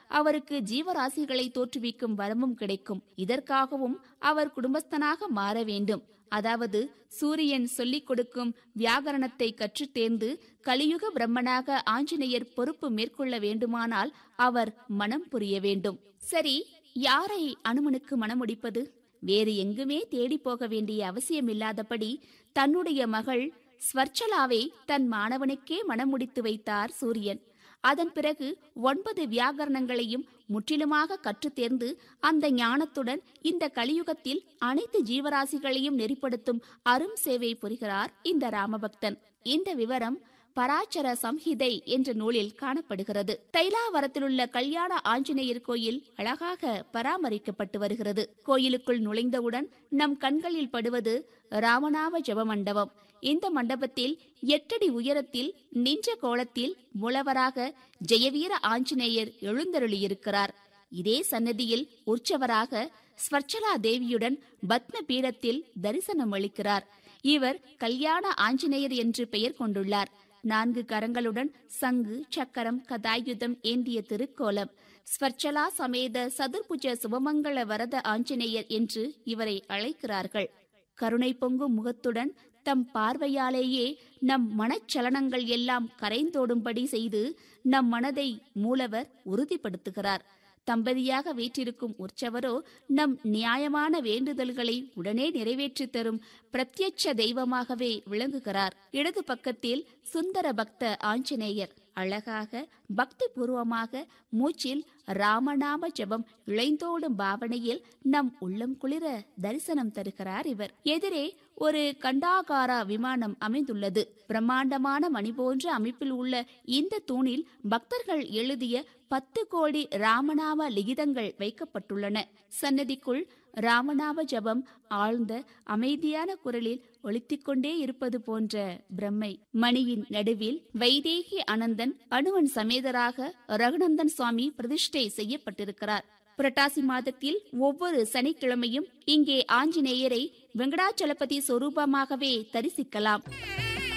அவருக்கு ஜீவராசிகளை தோற்றுவிக்கும் வரமும் கிடைக்கும் இதற்காகவும் அவர் குடும்பஸ்தனாக மாற வேண்டும் அதாவது சூரியன் சொல்லிக் கொடுக்கும் வியாகரணத்தை கற்றுத் தேர்ந்து கலியுக பிரம்மனாக ஆஞ்சநேயர் பொறுப்பு மேற்கொள்ள வேண்டுமானால் அவர் மனம் புரிய வேண்டும் சரி யாரை அனுமனுக்கு மணமுடிப்பது வேறு எங்குமே தேடி போக வேண்டிய அவசியமில்லாதபடி தன்னுடைய மகள் ஸ்வர்ச்சலாவை தன் மாணவனுக்கே மணமுடித்து வைத்தார் சூரியன் அதன் பிறகு ஒன்பது வியாகரணங்களையும் முற்றிலுமாக கற்றுத் தேர்ந்து அந்த ஞானத்துடன் இந்த கலியுகத்தில் அனைத்து ஜீவராசிகளையும் நெறிப்படுத்தும் அரும் சேவை புரிகிறார் இந்த ராமபக்தன் இந்த விவரம் பராச்சர சம்ஹிதை என்ற நூலில் காணப்படுகிறது தைலாவரத்திலுள்ள கல்யாண ஆஞ்சநேயர் கோயில் அழகாக பராமரிக்கப்பட்டு வருகிறது கோயிலுக்குள் நுழைந்தவுடன் நம் கண்களில் படுவது ராமநாம ஜெப மண்டபம் இந்த மண்டபத்தில் எட்டடி உயரத்தில் நின்ற கோலத்தில் மூலவராக ஜெயவீர ஆஞ்சநேயர் எழுந்தருளியிருக்கிறார் இதே சன்னதியில் உற்சவராக ஸ்வர்ச்சலா தேவியுடன் பத்ம பீடத்தில் தரிசனம் அளிக்கிறார் இவர் கல்யாண ஆஞ்சநேயர் என்று பெயர் கொண்டுள்ளார் நான்கு கரங்களுடன் சங்கு சக்கரம் கதாயுதம் ஏந்திய திருக்கோலம் ஸ்வர்ச்சலா சமேத சதுர்புஜ சுபமங்கள வரத ஆஞ்சநேயர் என்று இவரை அழைக்கிறார்கள் கருணை பொங்கும் முகத்துடன் தம் பார்வையாலேயே நம் மனச்சலனங்கள் எல்லாம் கரைந்தோடும்படி செய்து நம் மனதை மூலவர் உறுதிப்படுத்துகிறார் தம்பதியாக வீற்றிருக்கும் உற்சவரோ நம் நியாயமான வேண்டுதல்களை உடனே நிறைவேற்றித் தரும் பிரத்யட்ச தெய்வமாகவே விளங்குகிறார் இடது பக்கத்தில் சுந்தர பக்த ஆஞ்சநேயர் அழகாக பக்தி பூர்வமாக மூச்சில் ராமநாம ஜெபம் இழைந்தோடும் பாவனையில் நம் உள்ளம் குளிர தரிசனம் தருகிறார் இவர் எதிரே ஒரு கண்டாகாரா விமானம் அமைந்துள்ளது பிரம்மாண்டமான மணி போன்ற அமைப்பில் உள்ள இந்த தூணில் பக்தர்கள் எழுதிய பத்து கோடி ராமநாம லிகிதங்கள் வைக்கப்பட்டுள்ளன சன்னதிக்குள் ராமநாம ஜபம் ஆழ்ந்த அமைதியான குரலில் ஒலித்திக்கொண்டே இருப்பது போன்ற பிரம்மை மணியின் நடுவில் வைதேகி அனந்தன் அனுவன் சமேதராக ரகுநந்தன் சுவாமி பிரதிஷ்டை செய்யப்பட்டிருக்கிறார் புரட்டாசி மாதத்தில் ஒவ்வொரு சனிக்கிழமையும் இங்கே ஆஞ்சநேயரை வெங்கடாச்சலபதி சொரூபமாகவே தரிசிக்கலாம்